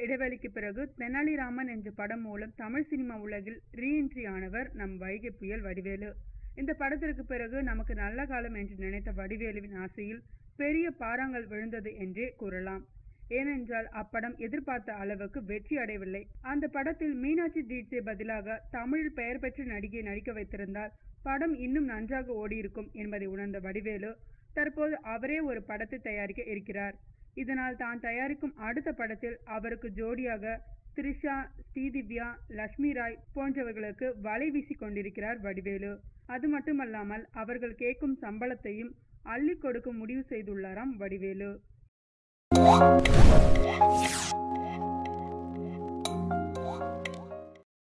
இடைவெளிக்கு பிறகு தெனாலிராமன் என்ற படம் மூலம் தமிழ் சினிமா உலகில் ரீஎன்ட்ரி ஆனவர் நம் வைகை புயல் வடிவேலு இந்த படத்திற்கு பிறகு நமக்கு நல்ல காலம் என்று நினைத்த வடிவேலுவின் ஆசையில் பெரிய பாறாங்கல் விழுந்தது என்றே கூறலாம் ஏனென்றால் அப்படம் எதிர்பார்த்த அளவுக்கு வெற்றி அடையவில்லை அந்த படத்தில் மீனாட்சி தீட்சை பதிலாக தமிழில் பெயர் பெற்ற நடிகை நடிக்க வைத்திருந்தால் படம் இன்னும் நன்றாக ஓடியிருக்கும் என்பதை உணர்ந்த வடிவேலு தற்போது அவரே ஒரு படத்தை தயாரிக்க இருக்கிறார் இதனால் தான் தயாரிக்கும் அடுத்த படத்தில் அவருக்கு ஜோடியாக த்ரிஷா ஸ்ரீதிவ்யா லட்சுமி ராய் போன்றவர்களுக்கு வலை வீசி கொண்டிருக்கிறார் வடிவேலு அது மட்டுமல்லாமல் அவர்கள் கேட்கும் சம்பளத்தையும் அள்ளி கொடுக்க முடிவு செய்துள்ளாராம் வடிவேலு